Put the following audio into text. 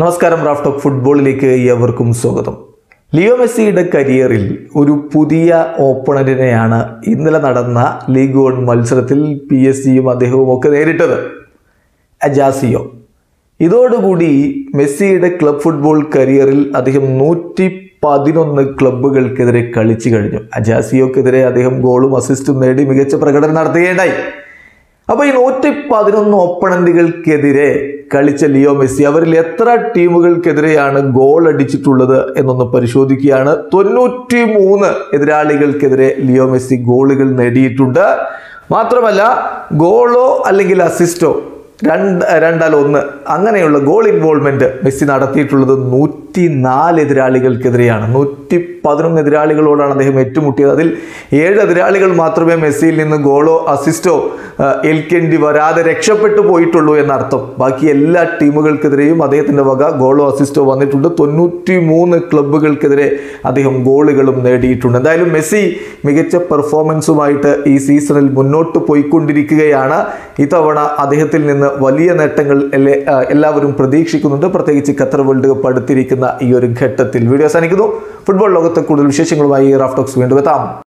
നമസ്കാരം Raf talk ഫുട്ബോളിലേക്ക് ഏവർക്കും സ്വാഗതം ലിയോ മെസ്സിയുടെ കരിയറിൽ ഒരു പുതിയ ഓപ്പണന്റിനെയാണ് ഇന്നലെ നടന്ന ലീഗ് വൺ മത്സരത്തിൽ പി എസ് ജിയും അദ്ദേഹവും ഒക്കെ നേരിട്ടത് അജാസിയോ ഇതോടുകൂടി മെസ്സിയുടെ ക്ലബ് ഫുട്ബോൾ കരിയറിൽ അദ്ദേഹം നൂറ്റി പതിനൊന്ന് ക്ലബ്ബുകൾക്കെതിരെ കളിച്ചു കഴിഞ്ഞു അജാസിയോക്കെതിരെ അദ്ദേഹം ഗോളും അസിസ്റ്റും നേടി മികച്ച പ്രകടനം നടത്തുകയുണ്ടായി അപ്പോൾ ഈ നൂറ്റി പതിനൊന്ന് ഓപ്പണന്റുകൾക്കെതിരെ കളിച്ച ലിയോ മെസ്സി അവരിൽ എത്ര ടീമുകൾക്കെതിരെയാണ് ഗോൾ അടിച്ചിട്ടുള്ളത് എന്നൊന്ന് പരിശോധിക്കുകയാണ് തൊണ്ണൂറ്റി മൂന്ന് എതിരാളികൾക്കെതിരെ ലിയോ മെസ്സി ഗോളുകൾ നേടിയിട്ടുണ്ട് മാത്രമല്ല ഗോളോ അല്ലെങ്കിൽ അസിസ്റ്റോ രണ്ട് രണ്ടാൽ ഒന്ന് അങ്ങനെയുള്ള ഗോൾ ഇൻവോൾവ്മെന്റ് മെസ്സി നടത്തിയിട്ടുള്ളത് നൂറ്റി നാല് എതിരാളികൾക്കെതിരെയാണ് നൂറ്റി പതിനൊന്ന് എതിരാളികളോടാണ് അദ്ദേഹം ഏറ്റുമുട്ടിയത് അതിൽ ഏഴ് എതിരാളികൾ മാത്രമേ മെസ്സിയിൽ നിന്ന് ഗോളോ അസിസ്റ്റോ ആ, ഏൽക്കേണ്ടി വരാതെ രക്ഷപ്പെട്ടു പോയിട്ടുള്ളൂ എന്നർത്ഥം ബാക്കി എല്ലാ ടീമുകൾക്കെതിരെയും അദ്ദേഹത്തിൻ്റെ വക ഗോളോ അസിസ്റ്റോ വന്നിട്ടുണ്ട് തൊണ്ണൂറ്റി മൂന്ന് ക്ലബ്ബുകൾക്കെതിരെ അദ്ദേഹം ഗോളുകളും നേടിയിട്ടുണ്ട് എന്തായാലും മെസ്സി മികച്ച പെർഫോമൻസുമായിട്ട് ഈ സീസണിൽ മുന്നോട്ട് പോയിക്കൊണ്ടിരിക്കുകയാണ് ഇത്തവണ അദ്ദേഹത്തിൽ നിന്ന് വലിയ നേട്ടങ്ങൾ എല്ലാ- ആ, എല്ലാവരും പ്രതീക്ഷിക്കുന്നുണ്ട് പ്രത്യേകിച്ച് ഖത്തർ വേൾഡ് കപ്പ് അടുത്തിരിക്കുന്ന ഈ ഒരു ഘട്ടത്തിൽ വീഡിയോ അവസാനിക്കുന്നു ഫുട്ബോൾ ലോകത്തെ കൂടുതൽ വിശേഷങ്ങളുമായി റാഫ്റ്റോക്സ് വീണ്ടും എത്താം